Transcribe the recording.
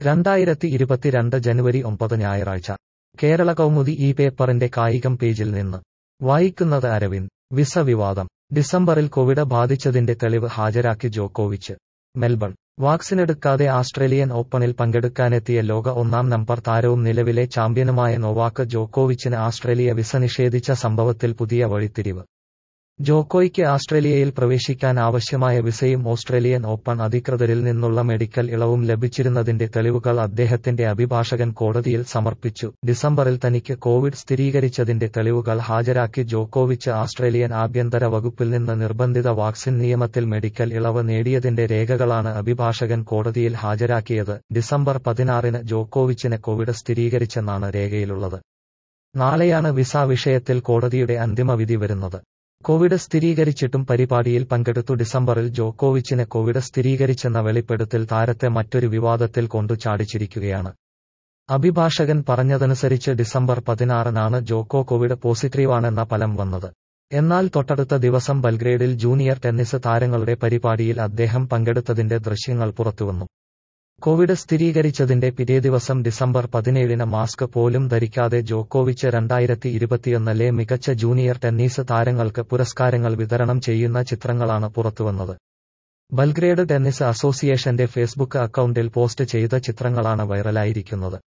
രണ്ടായിരത്തി ഇരുപത്തിരണ്ട് ജനുവരി ഒമ്പത് ഞായറാഴ്ച കേരള കൗമുദി ഈ പേപ്പറിന്റെ കായികം പേജിൽ നിന്ന് വായിക്കുന്നത് അരവിന്ദ് വിസ വിവാദം ഡിസംബറിൽ കോവിഡ് ബാധിച്ചതിന്റെ തെളിവ് ഹാജരാക്കി ജോക്കോവിച്ച് മെൽബൺ വാക്സിനെടുക്കാതെ ആസ്ട്രേലിയൻ ഓപ്പണിൽ പങ്കെടുക്കാനെത്തിയ ലോക ഒന്നാം നമ്പർ താരവും നിലവിലെ ചാമ്പ്യനുമായ നോവാക്ക് ജോക്കോവിച്ചിന് ആസ്ട്രേലിയ വിസ നിഷേധിച്ച സംഭവത്തിൽ പുതിയ വഴിത്തിരിവ് ജോക്കോയ്ക്ക് ആസ്ട്രേലിയയിൽ പ്രവേശിക്കാൻ ആവശ്യമായ വിസയും ഓസ്ട്രേലിയൻ ഓപ്പൺ അധികൃതരിൽ നിന്നുള്ള മെഡിക്കൽ ഇളവും ലഭിച്ചിരുന്നതിന്റെ തെളിവുകൾ അദ്ദേഹത്തിന്റെ അഭിഭാഷകൻ കോടതിയിൽ സമർപ്പിച്ചു ഡിസംബറിൽ തനിക്ക് കോവിഡ് സ്ഥിരീകരിച്ചതിന്റെ തെളിവുകൾ ഹാജരാക്കി ജോക്കോവിച്ച് ആസ്ട്രേലിയൻ ആഭ്യന്തര വകുപ്പിൽ നിന്ന് നിർബന്ധിത വാക്സിൻ നിയമത്തിൽ മെഡിക്കൽ ഇളവ് നേടിയതിന്റെ രേഖകളാണ് അഭിഭാഷകൻ കോടതിയിൽ ഹാജരാക്കിയത് ഡിസംബർ പതിനാറിന് ജോക്കോവിച്ചിന് കോവിഡ് സ്ഥിരീകരിച്ചെന്നാണ് രേഖയിലുള്ളത് നാളെയാണ് വിസ വിഷയത്തിൽ കോടതിയുടെ അന്തിമ വിധി വരുന്നത് കോവിഡ് സ്ഥിരീകരിച്ചിട്ടും പരിപാടിയിൽ പങ്കെടുത്തു ഡിസംബറിൽ ജോക്കോവിച്ചിന് കോവിഡ് സ്ഥിരീകരിച്ചെന്ന വെളിപ്പെടുത്തൽ താരത്തെ മറ്റൊരു വിവാദത്തിൽ കൊണ്ടു ചാടിച്ചിരിക്കുകയാണ് അഭിഭാഷകൻ പറഞ്ഞതനുസരിച്ച് ഡിസംബർ പതിനാറിനാണ് ജോക്കോ കോവിഡ് പോസിറ്റീവാണെന്ന ഫലം വന്നത് എന്നാൽ തൊട്ടടുത്ത ദിവസം ബൽഗ്രേഡിൽ ജൂനിയർ ടെന്നീസ് താരങ്ങളുടെ പരിപാടിയിൽ അദ്ദേഹം പങ്കെടുത്തതിന്റെ ദൃശ്യങ്ങൾ പുറത്തുവന്നു കോവിഡ് സ്ഥിരീകരിച്ചതിന്റെ പിറ്റേ ദിവസം ഡിസംബർ പതിനേഴിന് മാസ്ക് പോലും ധരിക്കാതെ ജോക്കോവിച്ച് രണ്ടായിരത്തി ഇരുപത്തിയൊന്നിലെ മികച്ച ജൂനിയർ ടെന്നീസ് താരങ്ങൾക്ക് പുരസ്കാരങ്ങൾ വിതരണം ചെയ്യുന്ന ചിത്രങ്ങളാണ് പുറത്തുവന്നത് ബൽഗ്രേഡ് ടെന്നീസ് അസോസിയേഷന്റെ ഫേസ്ബുക്ക് അക്കൗണ്ടിൽ പോസ്റ്റ് ചെയ്ത ചിത്രങ്ങളാണ് വൈറലായിരിക്കുന്നത്